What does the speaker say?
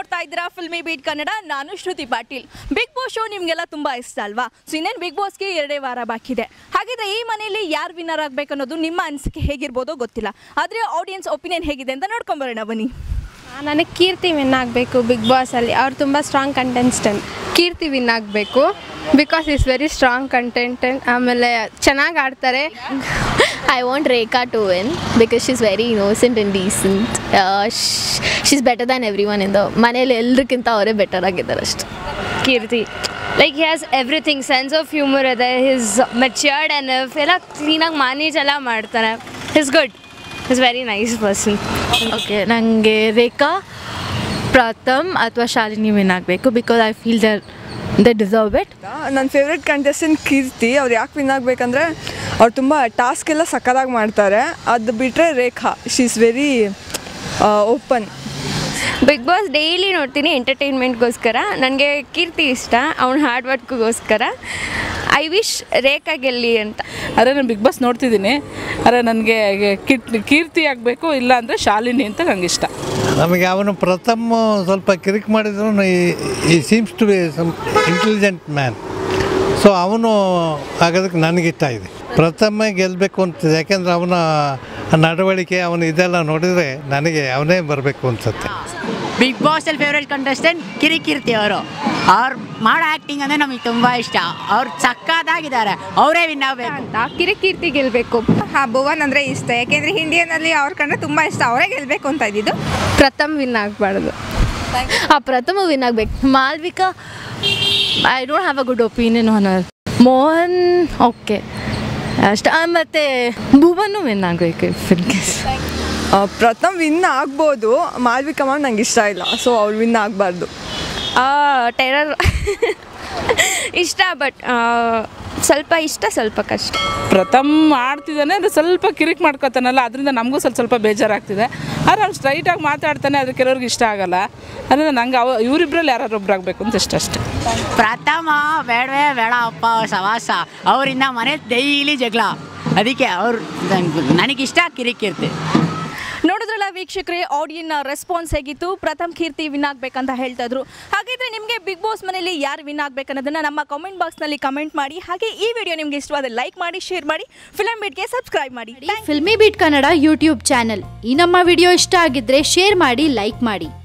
ನೋಡ್ತಾ ಇದ್ದೀರಾ filmy beat Kannada ನಾನು Shruti Patil big boss show ನಿಮಗೆಲ್ಲ ತುಂಬ ಇಷ್ಟ ಅಲ್ವಾ ಸೊ ಇನ್ನೇನು ಬಿಗ್ ಬಾಸ್ಗೆ ಎರಡೇ ವಾರ ಬಾಕಿ ಇದೆ ಹಾಗಿದ್ರೆ ಈ ಮನೆಯಲ್ಲಿ ಯಾರು ವಿನ್ನರ್ ಆಗಬೇಕು ಅನ್ನೋದು ನಿಮ್ಮ ಅನಿಸಿಕೆ ಹೇಗಿರ್ಬೋದೋ ಗೊತ್ತಿಲ್ಲ ಆದರೆ ಆಡಿಯನ್ಸ್ ಒಪಿನಿಯನ್ ಹೇಗಿದೆ ಅಂತ ನೋಡ್ಕೊಂಬರೋಣ ಬನ್ನಿ ನನಗೆ ಕೀರ್ತಿ ವಿನ್ ಆಗಬೇಕು ಬಿಗ್ ಬಾಸಲ್ಲಿ ಅವ್ರು ತುಂಬ ಸ್ಟ್ರಾಂಗ್ ಕಂಟೆಸ್ಟೆಂಟ್ ಕೀರ್ತಿ ವಿನ್ ಆಗಬೇಕು because is very strong contestant ಆಮೇಲೆ ಚೆನ್ನಾಗಿ ಆಡ್ತಾರೆ I want Rekha to win because she's very innocent and decent. Uh, sh- she's better than everyone in the ಮನೇಲಿ ಎಲ್ರಿಗಿಂತ ಅವರೇ ಬೆಟರ್ ಆಗಿದ್ದಾರೆ ಅಷ್ಟೆ Keerthi like he has everything sense of humour ಇದೆ his matured enough ಎಲ್ಲ ಕ್ಲೀನಾಗಿ ಮ್ಯಾನೇಜ್ ಎಲ್ಲ ಮಾಡ್ತಾನೆ his good is very nice person okay ನನಗೆ ರೇಖಾ ಪ್ರಥಮ್ ಅಥವಾ ಶಾಲಿನಿ ವಿನ್ ಆಗಬೇಕು because I feel there the deserve it ನನ್ನ ಫೇವ್ರೆಟ್ ಕಂಟೆಸ್ಟೆಂಟ್ ಕೀರ್ತಿ ಅವ್ರು ಯಾಕೆ ವಿನ್ ಆಗಬೇಕಂದ್ರೆ ಅವ್ರು ತುಂಬ ಟಾಸ್ಕ್ ಎಲ್ಲ ಸಕ್ಕದಾಗಿ ಮಾಡ್ತಾರೆ ಅದು ಬಿಟ್ಟರೆ Rekha she is very open big boss daily ನೋಡ್ತೀನಿ ಎಂಟರ್ಟೈನ್ಮೆಂಟ್ಗೋಸ್ಕರ ನನಗೆ ಕೀರ್ತಿ ಇಷ್ಟ ಅವ್ನ ಹಾರ್ಡ್ ವರ್ಕ್ಗೋಸ್ಕರ ಐ ವಿಶ್ ರೇಖಾ ಗೆಲ್ಲಿ ಅಂತ ಅರೆ ನಾನು ಬಿಗ್ ಬಾಸ್ ನೋಡ್ತಿದ್ದೀನಿ ಅರೆ ನನಗೆ ಕಿಟ್ ಕೀರ್ತಿ ಆಗಬೇಕು ಇಲ್ಲ ಅಂದರೆ ಶಾಲಿನಿ ಅಂತ ನಂಗೆ ಇಷ್ಟ ನಮಗೆ ಅವನು ಪ್ರಥಮ ಸ್ವಲ್ಪ ಕಿರಿಕ್ ಮಾಡಿದ್ರು ಈ seems to be some intelligent man so ಅವನು ಆಗೋದಕ್ಕೆ ನನಗಿಷ್ಟ ಇದೆ ಪ್ರಥಮ ಗೆಲ್ಲಬೇಕು ಅಂತಿದೆ ಯಾಕೆಂದರೆ ಅವನ ನಡವಳಿಕೆ ಅವನು ಇದೆಲ್ಲ ನೋಡಿದರೆ ನನಗೆ ಅವನೇ ಬರಬೇಕು ಅನ್ಸುತ್ತೆ ಬಿಗ್ ಬಾಸಲ್ಲಿ ಫೇವ್ರೆಟ್ ಕಂಟೆಸ್ಟೆಂಟ್ ಕಿರಿಕಿರ್ತಿ ಅವರು ಅವ್ರು ಮಾಡೋ ಆ್ಯಕ್ಟಿಂಗ್ ಅಂದರೆ ನಮಗೆ ತುಂಬ ಇಷ್ಟ ಅವ್ರು ಸಕ್ಕದಾಗಿದ್ದಾರೆ ಅವರೇ ವಿನ್ ಆಗಬೇಕು ಅಂತ ಕಿರಿಕೀರ್ತಿ ಗೆಲ್ಲಬೇಕು ಹಾಂ ಭುವನ್ ಅಂದರೆ ಇಷ್ಟ ಯಾಕೆಂದರೆ ಇಂಡಿಯನಲ್ಲಿ ಅವ್ರ ಕಂಡ್ರೆ ತುಂಬ ಇಷ್ಟ ಅವರೇ ಗೆಲ್ಲಬೇಕು ಅಂತ ಇದ್ದಿದ್ದು ಪ್ರಥಮ್ ವಿನ್ ಆಗಬಾರ್ದು ಆ ಪ್ರಥಮ ವಿನ್ ಆಗ್ಬೇಕು Malvika I don't have a good opinion on her Mohan okay ಅಷ್ಟ ಮತ್ತು ಭುವನು ವಿನ್ ಆಗಬೇಕು ಇನ್ ಕೇಸ್ ಪ್ರಥಮ್ ವಿನ್ ಆಗ್ಬೋದು ಮಾಲ್ವಿಕಾ ಮ್ಯಾಮ್ ನಂಗೆ ಇಷ್ಟ ಇಲ್ಲ ಸೊ ಅವ್ರು ವಿನ್ ಆಗಬಾರ್ದು ಟೆರರ್ ಇಷ್ಟ ಬಟ್ ಸ್ವಲ್ಪ ಇಷ್ಟ ಸ್ವಲ್ಪ ಕಷ್ಟ ಪ್ರಥಮ್ ಆಡ್ತಿದ್ದಾನೆ ಅದು ಸ್ವಲ್ಪ ಕಿರಿಕ್ ಮಾಡ್ಕೊತಾನಲ್ಲ ಅದರಿಂದ ನಮಗೂ ಸ್ವಲ್ಪ ಸ್ವಲ್ಪ ಬೇಜಾರಾಗ್ತಿದೆ ಆದರೆ ಅವ್ನು ಸ್ಟ್ರೈಟಾಗಿ ಮಾತಾಡ್ತಾನೆ ಅದು ಕೆಲವ್ರಿಗೆ ಇಷ್ಟ ಆಗಲ್ಲ ಅದರಿಂದ ನಂಗೆ ಅವ ಇವರಿಬ್ಬರಲ್ಲಿ ಯಾರು ಒಬ್ರು ಆಗಬೇಕು ಅಂತ ಇಷ್ಟ ಅಷ್ಟೇ ಪ್ರಥಮ ಬೇಡವೇ ಬೇಡ ಅಪ್ಪ ಅವ್ರ ಸವಾಸ ಅವರಿಂದ ಮನೆ ಡೈಲಿ ಜಗಳ ಅದಕ್ಕೆ ಅವ್ರು ನನಗಿಷ್ಟ ಕಿರಿಕಿರ್ತಿ ನೋಡಿದ್ರಲ್ಲ ವೀಕ್ಷಕರೇ ಆಡಿಯನ್ ರೆಸ್ಪಾನ್ಸ್ ಹೇಗಿತ್ತು ಪ್ರಥಮ್ ಕೀರ್ತಿ ವಿನ್ ಆಗ್ಬೇಕಂತ ಹೇಳ್ತಾ ಇದ್ರು ಹಾಗಿದ್ರೆ ನಿಮಗೆ ಬಿಗ್ ಬಾಸ್ ಮನೇಲಿ ಯಾರು ವಿನ್ ಆಗ್ಬೇಕನ್ನೋದನ್ನ ನಮ್ಮ ಕಾಮೆಂಟ್ ಬಾಕ್ಸ್ನಲ್ಲಿ ಕಮೆಂಟ್ ಮಾಡಿ ಹಾಗೆ ಈ ವಿಡಿಯೋ ನಿಮಗೆ ಇಷ್ಟವಾದ ಲೈಕ್ ಮಾಡಿ ಶೇರ್ ಮಾಡಿ ಫಿಲಮ್ ಬಿಟ್ಗೆ ಸಬ್ಸ್ಕ್ರೈಬ್ ಮಾಡಿ Filmi beat Kannada YouTube channel ಈ ನಮ್ಮ ವಿಡಿಯೋ ಇಷ್ಟ ಆಗಿದ್ರೆ ಶೇರ್ ಮಾಡಿ ಲೈಕ್ ಮಾಡಿ